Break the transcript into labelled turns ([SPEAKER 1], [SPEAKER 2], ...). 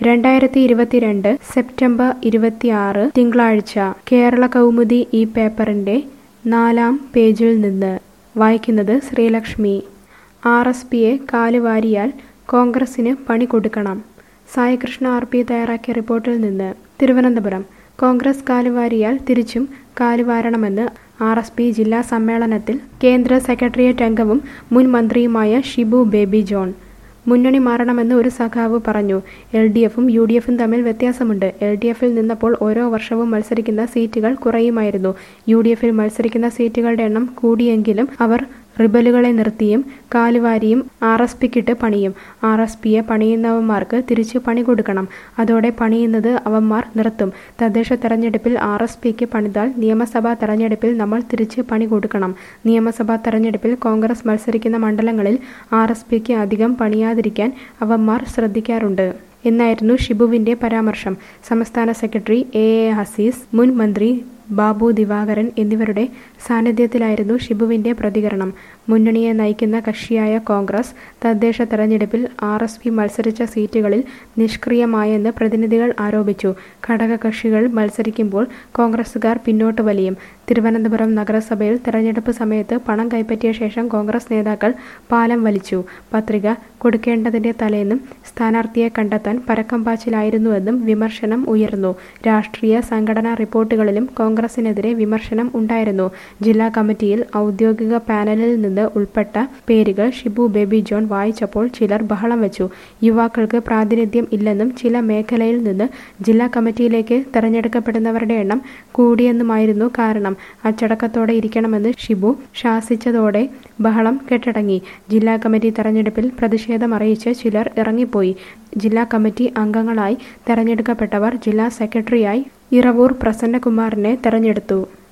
[SPEAKER 1] രണ്ടായിരത്തി ഇരുപത്തിരണ്ട് സെപ്റ്റംബർ ഇരുപത്തിയാറ് തിങ്കളാഴ്ച കേരള കൗമുദി ഈ പേപ്പറിന്റെ നാലാം പേജിൽ നിന്ന് വായിക്കുന്നത് ശ്രീലക്ഷ്മി ആർ എസ് പിയെ കാലുവാരിയാൽ കോൺഗ്രസിന് പണി കൊടുക്കണം സായികൃഷ്ണ ആർ പി തയ്യാറാക്കിയ റിപ്പോർട്ടിൽ നിന്ന് തിരുവനന്തപുരം കോൺഗ്രസ് കാലുവാരിയാൽ തിരിച്ചും കാലുവാരണമെന്ന് ആർ എസ് പി ജില്ലാ സമ്മേളനത്തിൽ കേന്ദ്ര സെക്രട്ടേറിയറ്റ് അംഗവും മുൻ മന്ത്രിയുമായ ഷിബു ബേബി ജോൺ മുന്നണി മാറണമെന്ന് ഒരു സഖാവ് പറഞ്ഞു എൽ ഡി എഫും യു ഡി എഫും തമ്മിൽ വ്യത്യാസമുണ്ട് എൽ ഡി എഫിൽ നിന്നപ്പോൾ ഓരോ വർഷവും മത്സരിക്കുന്ന സീറ്റുകൾ കുറയുമായിരുന്നു യു ഡി എഫിൽ മത്സരിക്കുന്ന സീറ്റുകളുടെ എണ്ണം കൂടിയെങ്കിലും അവർ റിബലുകളെ നിർത്തിയും കാലുവാരിയും ആർ എസ് പിക്കിട്ട് പണിയും ആർ എസ് പിയെ പണിയുന്നവന്മാർക്ക് തിരിച്ചു പണി കൊടുക്കണം അതോടെ പണിയുന്നത് അവന്മാർ നിർത്തും തദ്ദേശ തെരഞ്ഞെടുപ്പിൽ ആർ എസ് പിക്ക് പണിതാൽ നിയമസഭാ തെരഞ്ഞെടുപ്പിൽ നമ്മൾ തിരിച്ച് പണി കൊടുക്കണം നിയമസഭാ തെരഞ്ഞെടുപ്പിൽ കോൺഗ്രസ് മത്സരിക്കുന്ന മണ്ഡലങ്ങളിൽ ആർ എസ് പിക്ക് അധികം പണിയാതിരിക്കാൻ അവന്മാർ ശ്രദ്ധിക്കാറുണ്ട് എന്നായിരുന്നു ഷിബുവിന്റെ പരാമർശം സംസ്ഥാന സെക്രട്ടറി എ എ ഹസീസ് മുൻ മന്ത്രി ബാബു ദിവാകരൻ എന്നിവരുടെ സാന്നിധ്യത്തിലായിരുന്നു ഷിബുവിന്റെ പ്രതികരണം മുന്നണിയെ നയിക്കുന്ന കക്ഷിയായ കോൺഗ്രസ് തദ്ദേശ തെരഞ്ഞെടുപ്പിൽ ആർ എസ് പി മത്സരിച്ച സീറ്റുകളിൽ നിഷ്ക്രിയമായെന്ന് പ്രതിനിധികൾ ആരോപിച്ചു ഘടകകക്ഷികൾ മത്സരിക്കുമ്പോൾ കോൺഗ്രസുകാർ പിന്നോട്ട് വലിയും തിരുവനന്തപുരം നഗരസഭയിൽ തെരഞ്ഞെടുപ്പ് സമയത്ത് പണം കൈപ്പറ്റിയ ശേഷം കോൺഗ്രസ് നേതാക്കൾ പാലം വലിച്ചു പത്രിക കൊടുക്കേണ്ടതിന്റെ തലേന്നും സ്ഥാനാർത്ഥിയെ കണ്ടെത്താൻ പരക്കം പാച്ചിലായിരുന്നുവെന്നും വിമർശനം ഉയർന്നു രാഷ്ട്രീയ സംഘടനാ റിപ്പോർട്ടുകളിലും കോൺഗ്രസിനെതിരെ വിമർശനം ഉണ്ടായിരുന്നു ജില്ലാ കമ്മിറ്റിയിൽ ഔദ്യോഗിക പാനലിൽ നിന്ന് ഉൾപ്പെട്ട പേരുകൾ ഷിബു ബേബി ജോൺ വായിച്ചപ്പോൾ ചിലർ ബഹളം വെച്ചു യുവാക്കൾക്ക് പ്രാതിനിധ്യം ഇല്ലെന്നും ചില മേഖലയിൽ നിന്ന് ജില്ലാ കമ്മിറ്റിയിലേക്ക് തെരഞ്ഞെടുക്കപ്പെടുന്നവരുടെ എണ്ണം കൂടിയെന്നുമായിരുന്നു കാരണം അച്ചടക്കത്തോടെ ഇരിക്കണമെന്ന് ഷിബു ശാസിച്ചതോടെ ബഹളം കെട്ടടങ്ങി ജില്ലാ കമ്മിറ്റി തെരഞ്ഞെടുപ്പിൽ പ്രതിഷേധമറിയിച്ച് ചിലർ ഇറങ്ങിപ്പോയി ജില്ലാ കമ്മിറ്റി അംഗങ്ങളായി തെരഞ്ഞെടുക്കപ്പെട്ടവർ ജില്ലാ സെക്രട്ടറിയായി ഇറവൂർ പ്രസന്നകുമാറിനെ തെരഞ്ഞെടുത്തു